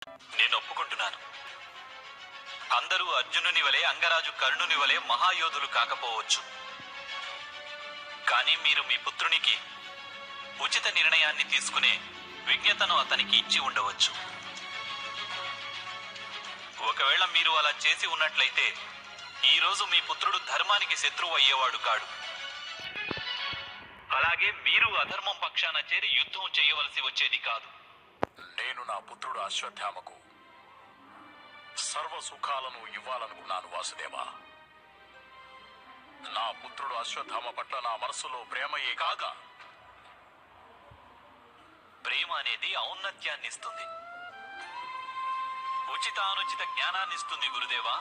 నేను ఒప్పుకుంటున్నాను అందరూ అర్జునుని వలె అంగరాజు కర్ణుని వలె మహాయోధులు కాకపోవచ్చు కానీ మీరు మీ పుత్రునికి ఉచిత నిర్ణయాన్ని తీసుకునే విజ్ఞతను అతనికి ఇచ్చి ఉండవచ్చు ఒకవేళ మీరు అలా చేసి ఉన్నట్లయితే ఈ రోజు మీ పుత్రుడు ధర్మానికి శత్రువు అయ్యేవాడు కాడు అలాగే మీరు అధర్మం పక్షాన చేరి యుద్ధం చేయవలసి వచ్చేది కాదు నేను నా పుత్రుడు అశ్వత్థామకు సర్వ సుఖాలను ఇవ్వాలనుకున్నాను వాసుదేవా నా పుత్రుడు అశ్వత్థామ పట్ల నా మనసులో ప్రేమయే కాగా ప్రేమ అనేది ఔన్నత్యాన్ని ఇస్తుంది ఉచితానుచిత జ్ఞానాన్ని ఇస్తుంది గురుదేవా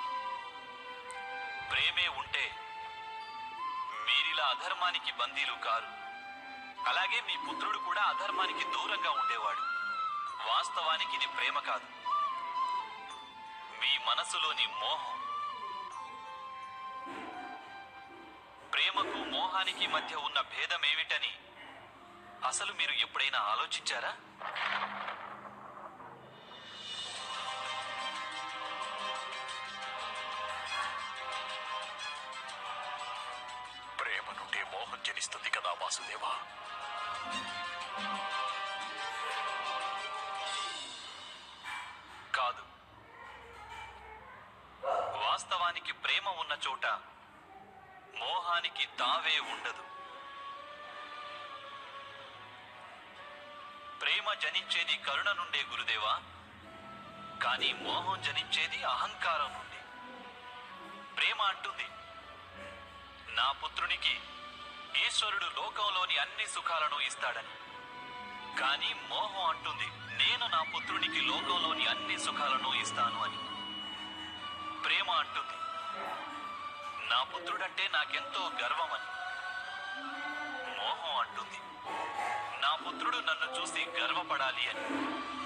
ప్రేమే ఉంటే మీరిలా అధర్మానికి బందీలు కారు అలాగే మీ పుత్రుడు కూడా అధర్మానికి దూరంగా ఉండేవాడు వాస్తవానికి ఇది ప్రేమ కాదు మీ మనసులోని మోహం ప్రేమకు మోహానికి మధ్య ఉన్న భేదం ఏమిటని అసలు మీరు ఎప్పుడైనా ఆలోచించారా ప్రేమ నుండే మోహం జనిస్తుంది కదా వాసుదేవా కాదు వాస్తవానికి ప్రేమ ఉన్న చోట మోహానికి తావే ఉండదు ప్రేమ జనించేది కరుణ నుండే గురుదేవా కానీ మోహం జనించేది అహంకారం నుండి ప్రేమ అంటుంది నా పుత్రునికి ఈశ్వరుడు లోకంలోని అన్ని సుఖాలను ఇస్తాడని కానీ మోహం అంటుంది నేను నా పుత్రునికి లోకంలోని అన్ని సుఖాలను ఇస్తాను అని ప్రేమ అంటుంది నా పుత్రుడంటే నాకెంతో గర్వమని మోహం అంటుంది నా పుత్రుడు నన్ను చూసి గర్వపడాలి అని